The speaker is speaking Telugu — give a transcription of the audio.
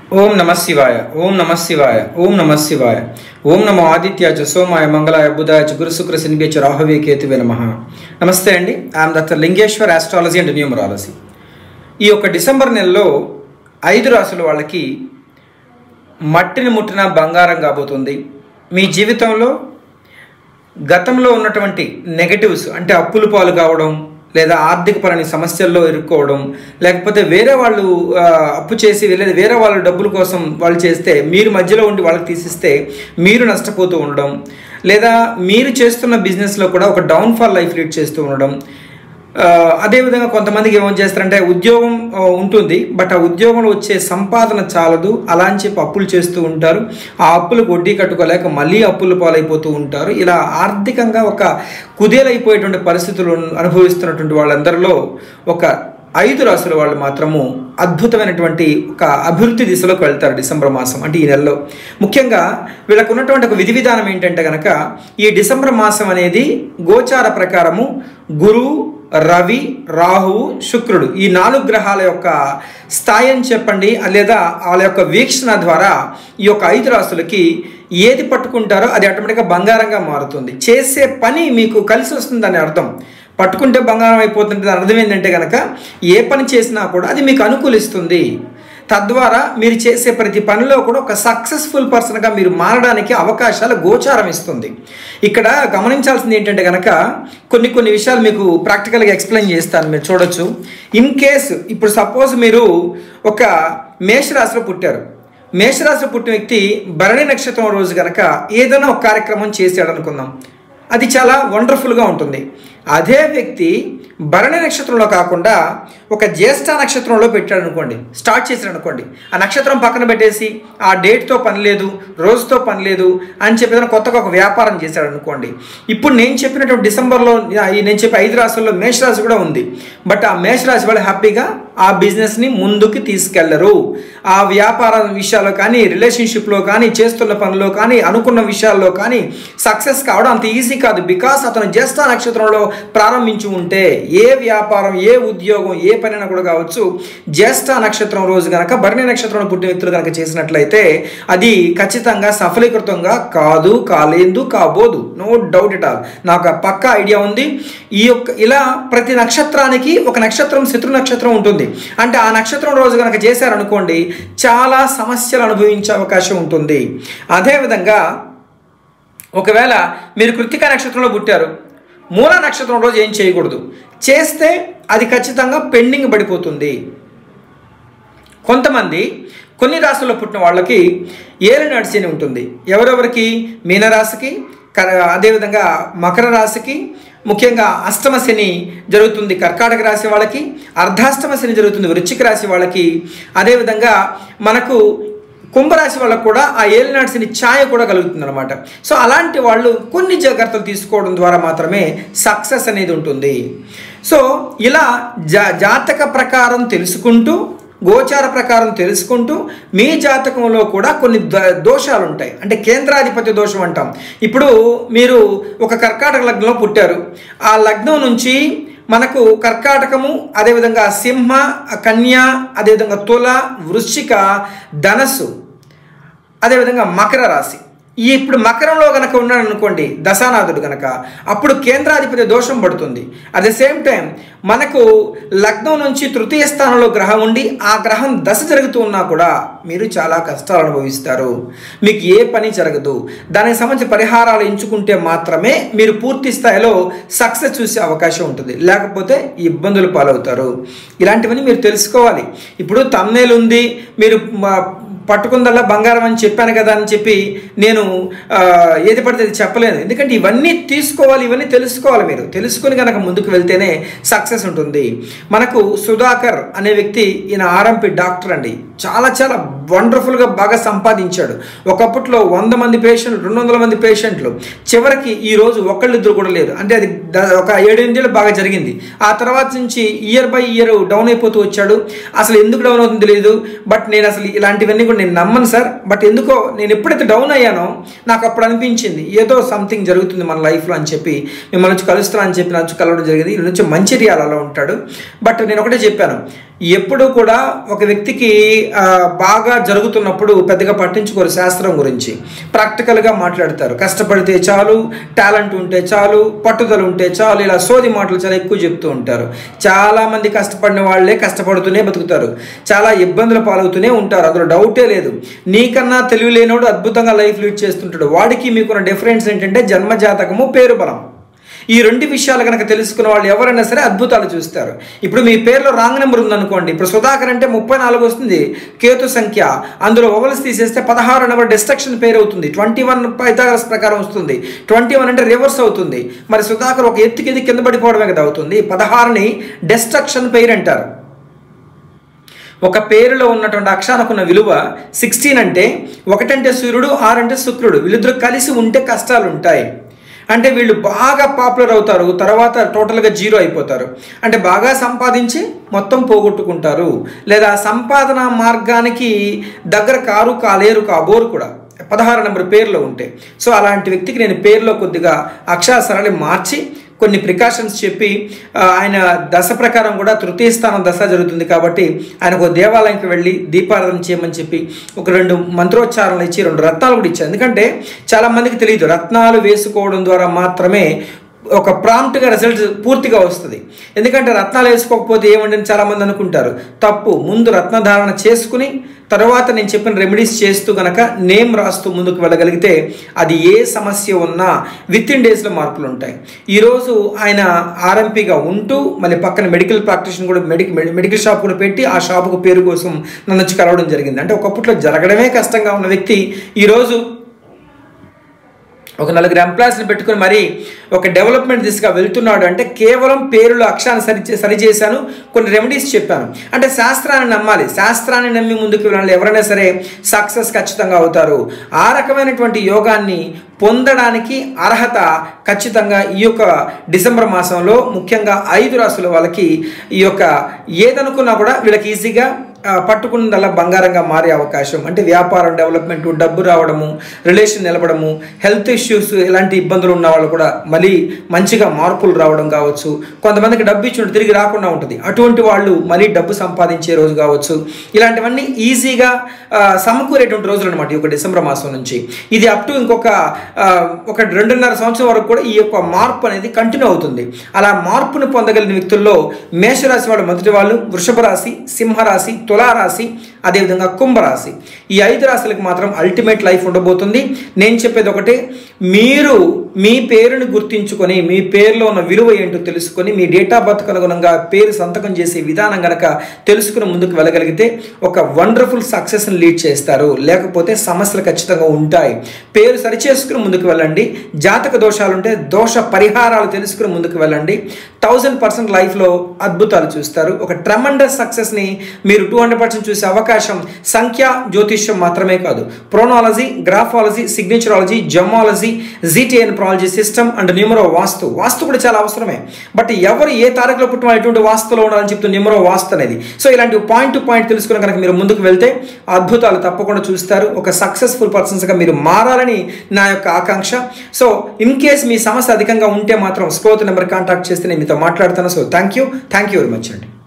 ఓం నమ శివాయ ఓం నమ శివాయ ఓం నమ శివాయ ఓం నమో ఆదిత్యాయ చ సోమాయ మంగళాయ బుధాయ చ గురు శుక్ర శనిభ్య చ రాహవే కేతువే నమ నమస్తే అండి I'm doctor Lingeshwar astrology and numerology ఈ యొక్క డిసెంబర్ నెలలో ఐదు రాసుల వాళ్ళకి మట్టిని ముట్టిన బంగారం కాబోతుంది మీ జీవితంలో గతంలో ఉన్నటువంటి నెగటివ్స్ అంటే అప్పులు పాలు కావడం లేదా ఆర్థిక పరని సమస్యల్లో ఇరుక్కోవడం లేకపోతే వేరే వాళ్ళు ఆ, అప్పు చేసి లేదా వేరే వాళ్ళ డబ్బుల కోసం వాళ్ళు చేస్తే మీరు మధ్యలో ఉండి వాళ్ళకి తీసిస్తే మీరు నష్టపోతూ ఉండడం లేదా మీరు చేస్తున్న బిజినెస్లో కూడా ఒక డౌన్ఫాల్ లైఫ్ లీడ్ చేస్తూ ఉండడం ఆ, అదేవిధంగా కొంతమందికి ఏమేం చేస్తారంటే ఉద్యోగం ఆ, ఉంటుంది బట్ ఆ ఉద్యోగంలో వచ్చే సంపాదన చాలదు అలా అని చెప్పి అప్పులు చేస్తూ ఉంటారు ఆ అప్పులకు వడ్డీ కట్టుకోలేక మళ్ళీ అప్పుల పాలైపోతూ ఉంటారు ఇలా ఆర్థికంగా ఒక కుదేలైపోయేటువంటి పరిస్థితులు అనుభవిస్తున్నటువంటి వాళ్ళందరిలో ఒక ఐదు రాసుల వాళ్ళు మాత్రము అద్భుతమైనటువంటి ఒక అభివృద్ధి దిశలోకి వెళ్తారు డిసెంబర్ మాసం అంటే ఈ నెలలో ముఖ్యంగా వీళ్ళకు ఉన్నటువంటి ఒక విధి విధానం ఏంటంటే కనుక ఈ డిసెంబర్ మాసం అనేది గోచార ప్రకారము గురువు రవి రాహువు శుక్రుడు ఈ నాలుగు గ్రహాల యొక్క స్థాయి అని చెప్పండి లేదా వాళ్ళ యొక్క వీక్షణ ద్వారా ఈ యొక్క ఐదు రాసులకి ఏది పట్టుకుంటారో అది ఆటోమేటిక్గా బంగారంగా మారుతుంది చేసే పని మీకు కలిసి వస్తుందని అర్థం పట్టుకుంటే బంగారం అయిపోతుంది దాని అర్థం ఏంటంటే కనుక ఏ పని చేసినా కూడా అది మీకు అనుకూలిస్తుంది తద్వారా మీరు చేసే ప్రతి పనిలో కూడా ఒక సక్సెస్ఫుల్ పర్సన్గా మీరు మారడానికి అవకాశాలు గోచారం ఇస్తుంది ఇక్కడ గమనించాల్సింది ఏంటంటే కనుక కొన్ని కొన్ని విషయాలు మీకు ప్రాక్టికల్గా ఎక్స్ప్లెయిన్ చేస్తాను మీరు చూడొచ్చు ఇన్ కేస్ ఇప్పుడు సపోజ్ మీరు ఒక మేషరాశిలో పుట్టారు మేషరాశిలో పుట్టిన వ్యక్తి భరణి నక్షత్రం రోజు కనుక ఏదైనా ఒక కార్యక్రమం చేశాడు అనుకుందాం అది చాలా వండర్ఫుల్గా ఉంటుంది అదే వ్యక్తి భరణి నక్షత్రంలో కాకుండా ఒక జ్యేష్ఠ నక్షత్రంలో పెట్టాడు అనుకోండి స్టార్ట్ చేశాడు అనుకోండి ఆ నక్షత్రం పక్కన పెట్టేసి ఆ డేట్తో పని లేదు రోజుతో పని లేదు అని చెప్పి ఏదైనా కొత్తగా ఒక వ్యాపారం చేశాడు అనుకోండి ఇప్పుడు నేను చెప్పినటువంటి డిసెంబర్లో ఈ నేను చెప్పే ఐదు రాశుల్లో మేషరాశి కూడా ఉంది బట్ ఆ మేషరాశి వాళ్ళు హ్యాపీగా ఆ బిజినెస్ని ముందుకు తీసుకెళ్లరు ఆ వ్యాపార విషయాల్లో కానీ రిలేషన్షిప్లో కానీ చేస్తున్న పనిలో కానీ అనుకున్న విషయాల్లో కానీ సక్సెస్ కావడం అంత ఈజీ కాదు బికాస్ అతను జ్యేష్ఠ నక్షత్రంలో ప్రారంభించి ఉంటే ఏ వ్యాపారం ఏ ఉద్యోగం ఏ పనైనా కూడా కావచ్చు జ్యేష్ఠ నక్షత్రం రోజు కనుక భరణి నక్షత్రంలో పుట్టిన వ్యక్తులు కనుక చేసినట్లయితే అది ఖచ్చితంగా సఫలీకృతంగా కాదు కాలేదు కాబోదు నో డౌట్ ఇట్ ఆల్ నాకు ఆ పక్క ఐడియా ఉంది ఈ యొక్క ఇలా ప్రతి నక్షత్రానికి ఒక నక్షత్రం శత్రు నక్షత్రం ఉంటుంది అంటే ఆ నక్షత్రం రోజు కనుక చేశారనుకోండి చాలా సమస్యలు అనుభవించే అవకాశం ఉంటుంది అదేవిధంగా ఒకవేళ మీరు కృతిక నక్షత్రంలో పుట్టారు మూల నక్షత్రం రోజు ఏం చేయకూడదు చేస్తే అది ఖచ్చితంగా పెండింగ్ పడిపోతుంది కొంతమంది కొన్ని రాశుల్లో పుట్టిన వాళ్ళకి ఏలినాడు శని ఉంటుంది ఎవరెవరికి మీనరాశికి క- అదేవిధంగా మకర రాశికి ముఖ్యంగా అష్టమ శని జరుగుతుంది కర్కాటక రాశి వాళ్ళకి అర్ధాష్టమ శని జరుగుతుంది వృశ్చిక రాశి వాళ్ళకి అదేవిధంగా మనకు కుంభరాశి వాళ్ళకు కూడా ఆ ఏలినాడు శని ఛాయ కూడా కలుగుతుంది అనమాట సో అలాంటి వాళ్ళు కొన్ని జాగ్రత్తలు తీసుకోవడం ద్వారా మాత్రమే సక్సెస్ అనేది ఉంటుంది సో ఇలా జా జాతక ప్రకారం తెలుసుకుంటూ గోచార ప్రకారం తెలుసుకుంటూ మీ జాతకంలో కూడా కొన్ని ద- దోషాలు ఉంటాయి అంటే కేంద్రాధిపత్య దోషం అంటాం ఇప్పుడు మీరు ఒక కర్కాటక లగ్నంలో పుట్టారు ఆ లగ్నం నుంచి మనకు కర్కాటకము అదేవిధంగా సింహ కన్య అదేవిధంగా తుల వృశ్చిక ధనస్సు అదేవిధంగా మకర రాశి ఈ ఇప్పుడు మకరంలో గనక ఉన్నాడు అనుకోండి దశానాథుడు గనక అప్పుడు కేంద్రాధిపతి దోషం పడుతుంది అట్ ద సేమ్ టైం మనకు లగ్నం నుంచి తృతీయ స్థానంలో గ్రహం ఉండి ఆ గ్రహం దశ జరుగుతూ ఉన్నా కూడా మీరు చాలా కష్టాలు అనుభవిస్తారు మీకు ఏ పని జరగదు దానికి సంబంధించి పరిహారాలు ఎంచుకుంటే మాత్రమే మీరు పూర్తి స్థాయిలో సక్సెస్ చూసే అవకాశం ఉంటుంది లేకపోతే ఇబ్బందులు పాలవుతారు ఇలాంటివన్నీ మీరు తెలుసుకోవాలి ఇప్పుడు తమ్నేలు ఉంది మీరు మ- పట్టుకుందల్లా బంగారం అని చెప్పాను కదా అని చెప్పి నేను ఆ, ఏది పడితే అది చెప్పలేను ఎందుకంటే ఇవన్నీ తీసుకోవాలి ఇవన్నీ తెలుసుకోవాలి మీరు తెలుసుకుని కనుక ముందుకు వెళ్తేనే సక్సెస్ ఉంటుంది మనకు సుధాకర్ అనే వ్యక్తి ఈయన ఆర్ఎంపి డాక్టర్ అండి చాలా చాలా వండర్ఫుల్గా బాగా సంపాదించాడు ఒకప్పట్లో వంద మంది పేషెంట్లు రెండు వందల మంది పేషెంట్లు చివరికి ఈ రోజు ఒకళ్ళిద్దరు కూడా లేదు అంటే అది ద- ఒక ఏడెనిమిదేళ్ళు బాగా జరిగింది ఆ తర్వాత నుంచి ఇయర్ బై ఇయర్ డౌన్ అయిపోతూ వచ్చాడు అసలు ఎందుకు డౌన్ అవుతుందో తెలియదు బట్ నేను అసలు ఇలాంటివన్నీ కూడా నేను నమ్మను సార్ బట్ ఎందుకో నేను ఎప్పుడైతే డౌన్ అయ్యానో నాకు అప్పుడు అనిపించింది ఏదో సంథింగ్ జరుగుతుంది మన లైఫ్లో అని చెప్పి మిమ్మల్ని వచ్చి కలుస్తాను అని చెప్పి నచ్చి కలవడం జరిగింది ఈ నుంచి మంచిర్యాలలో ఉంటాడు బట్ నేను ఒకటే చెప్పాను ఎప్పుడు కూడా ఒక వ్యక్తికి ఆ, బాగా జరుగుతున్నప్పుడు పెద్దగా పట్టించుకోరు శాస్త్రం గురించి ప్రాక్టికల్గా మాట్లాడతారు కష్టపడితే చాలు టాలెంట్ ఉంటే చాలు పట్టుదల ఉంటే చాలు ఇలా సోది మాటలు చాలా ఎక్కువ చెప్తూ ఉంటారు చాలామంది కష్టపడిన వాళ్ళే కష్టపడుతూనే బతుకుతారు చాలా ఇబ్బందులు పాలవుతూనే ఉంటారు అందులో డౌటే లేదు నీకన్నా తెలివి లేనోడు అద్భుతంగా లైఫ్ లీడ్ చేస్తుంటాడు వాడికి మీకున్న డిఫరెన్స్ ఏంటంటే జన్మజాతకము పేరు బలం ఈ రెండు విషయాలు కనుక తెలుసుకున్న వాళ్ళు ఎవరైనా సరే అద్భుతాలు చూస్తారు ఇప్పుడు మీ పేరులో రాంగ్ నెంబర్ ఉందనుకోండి ఇప్పుడు సుధాకర్ అంటే ముప్పై నాలుగు వస్తుంది కేతు సంఖ్య అందులో ఓవల్స్ తీసేస్తే పదహారు నెంబర్ డిస్ట్రక్షన్ పేరు అవుతుంది ట్వంటీ వన్ పైథాగరస్ ప్రకారం వస్తుంది ట్వంటీ వన్ అంటే రివర్స్ అవుతుంది మరి సుధాకర్ ఒక ఎత్తుకి ఎదిగి కింద పడిపోవడమే కదా అవుతుంది పదహారుని డిస్ట్రక్షన్ పేరు అంటారు ఒక పేరులో ఉన్నటువంటి అక్షరానికి విలువ సిక్స్టీన్ అంటే ఒకటంటే సూర్యుడు ఆరు అంటే శుక్రుడు వీళ్ళిద్దరు కలిసి ఉంటే కష్టాలు ఉంటాయి అంటే వీళ్ళు బాగా పాపులర్ అవుతారు తర్వాత టోటల్గా జీరో అయిపోతారు అంటే బాగా సంపాదించి మొత్తం పోగొట్టుకుంటారు లేదా సంపాదన మార్గానికి దగ్గర కారు కాలేరు కాబోరు కూడా పదహారు నెంబర్ పేర్లో ఉంటే సో అలాంటి వ్యక్తికి నేను పేరులో కొద్దిగా అక్షరాసరాలు మార్చి కొన్ని ప్రికాషన్స్ చెప్పి ఆ, ఆయన దశ ప్రకారం కూడా తృతీయ స్థానం దశ జరుగుతుంది కాబట్టి ఆయనకు ఒక దేవాలయంకి వెళ్ళి దీపారాధన చేయమని చెప్పి ఒక రెండు మంత్రోచ్చారణలు ఇచ్చి రెండు రత్నాలు కూడా ఇచ్చారు ఎందుకంటే చాలా మందికి తెలియదు రత్నాలు వేసుకోవడం ద్వారా మాత్రమే ఒక ప్రాంప్ట్గా రిజల్ట్ పూర్తిగా వస్తుంది ఎందుకంటే రత్నాలు వేసుకోకపోతే ఏమండి చాలామంది అనుకుంటారు తప్పు ముందు రత్నధారణ చేసుకుని తర్వాత నేను చెప్పిన రెమెడీస్ చేస్తూ గనక నేమ్ రాస్తూ ముందుకు వెళ్ళగలిగితే అది ఏ సమస్య ఉన్నా విత్ ఇన్ డేస్లో మార్పులు ఉంటాయి ఈరోజు ఆయన ఆర్ఎంపీగా ఉంటూ మళ్ళీ పక్కన మెడికల్ ప్రాక్టీషన్ కూడా మెడికల్ మెడికల్ షాప్ కూడా పెట్టి ఆ షాపుకు పేరు కోసం నన్ను వచ్చి కలవడం జరిగింది అంటే ఒకప్పట్లో జరగడమే కష్టంగా ఉన్న వ్యక్తి ఈరోజు ఒక నలుగురు ఎంప్లాయీస్ని పెట్టుకుని మరి ఒక డెవలప్మెంట్ దిశగా వెళ్తున్నాడు అంటే కేవలం పేరులో అక్షరాన్ని సరి సరి చేశాను కొన్ని రెమెడీస్ చెప్పాను అంటే శాస్త్రాన్ని నమ్మాలి శాస్త్రాన్ని నమ్మి ముందుకు వెళ్ళాలి ఎవరైనా సరే సక్సెస్ ఖచ్చితంగా అవుతారు ఆ రకమైనటువంటి యోగాన్ని పొందడానికి అర్హత ఖచ్చితంగా ఈ యొక్క డిసెంబర్ మాసంలో ముఖ్యంగా ఐదు రాసుల వాళ్ళకి ఈ యొక్క ఏదనుకున్నా కూడా వీళ్ళకి ఈజీగా ఆ, పట్టుకున్నదల్లా బంగారంగా మారే అవకాశం అంటే వ్యాపారం డెవలప్మెంట్ డబ్బు రావడము రిలేషన్ నిలబడము హెల్త్ ఇష్యూస్ ఇలాంటి ఇబ్బందులు ఉన్న వాళ్ళు కూడా మళ్ళీ మంచిగా మార్పులు రావడం కావచ్చు కొంతమందికి డబ్బు ఇచ్చి తిరిగి రాకుండా ఉంటుంది అటువంటి వాళ్ళు మళ్ళీ డబ్బు సంపాదించే రోజు కావచ్చు ఇలాంటివన్నీ ఈజీగా ఆ, సమకూరేటువంటి రోజులు అనమాట ఈ యొక్క డిసెంబర్ మాసం నుంచి ఇది అప్ టు ఇంకొక ఆ, ఒక రెండున్నర సంవత్సరం వరకు కూడా ఈ యొక్క మార్పు అనేది కంటిన్యూ అవుతుంది అలా మార్పును పొందగలిగిన వ్యక్తుల్లో మేషరాశి వాళ్ళు మొదటి వాళ్ళు వృషభ రాశి సింహరాశి తులారాశి అదేవిధంగా కుంభరాశి ఈ ఐదు రాశులకు మాత్రం అల్టిమేట్ లైఫ్ ఉండబోతుంది నేను చెప్పేది ఒకటే మీరు మీ పేరుని గుర్తించుకొని మీ పేరులో ఉన్న విలువ ఏంటో తెలుసుకొని మీ డేట్ ఆఫ్ బర్త్కి అనుగుణంగా పేరు సంతకం చేసే విధానం గనక తెలుసుకుని ముందుకు వెళ్ళగలిగితే ఒక వండర్ఫుల్ సక్సెస్ని లీడ్ చేస్తారు లేకపోతే సమస్యలు ఖచ్చితంగా ఉంటాయి పేరు సరిచేసుకుని ముందుకు వెళ్ళండి జాతక దోషాలుంటే దోష పరిహారాలు తెలుసుకుని ముందుకు వెళ్ళండి థౌజండ్ పర్సెంట్ లైఫ్లో అద్భుతాలు చూస్తారు ఒక ట్రమండస్ సక్సెస్ని మీరు టూ హండ్రెడ్ పర్సెంట్ చూసే అవకాశం సంఖ్య జ్యోతిష్యం మాత్రమే కాదు ప్రోనాలజీ గ్రాఫాలజీ సిగ్నేచరాలజీ జమాలజీ జీటీఎన్ ప్రాలజీ system and numero vastu vastu కూడా చాలా అవసరమే బట్ ఎవరు ఏ తారీఖులో పుట్టిన ఎటువంటి వాస్తులో ఉండాలని చెప్తున్న న్యూమరో వాస్తు అనేది సో ఇలాంటి పాయింట్ టు పాయింట్ తెలుసుకుని కనుక మీరు ముందుకు వెళ్తే అద్భుతాలు తప్పకుండా చూస్తారు ఒక సక్సెస్ఫుల్ పర్సన్స్గా మీరు మారాలని నా యొక్క ఆకాంక్ష సో ఇన్ కేస్ మీ సమస్య అధికంగా ఉంటే మాత్రం స్క్రోత్ నెంబర్ కాంటాక్ట్ చేస్తే నేను మీతో మాట్లాడతాను so thank you thank you very much అండి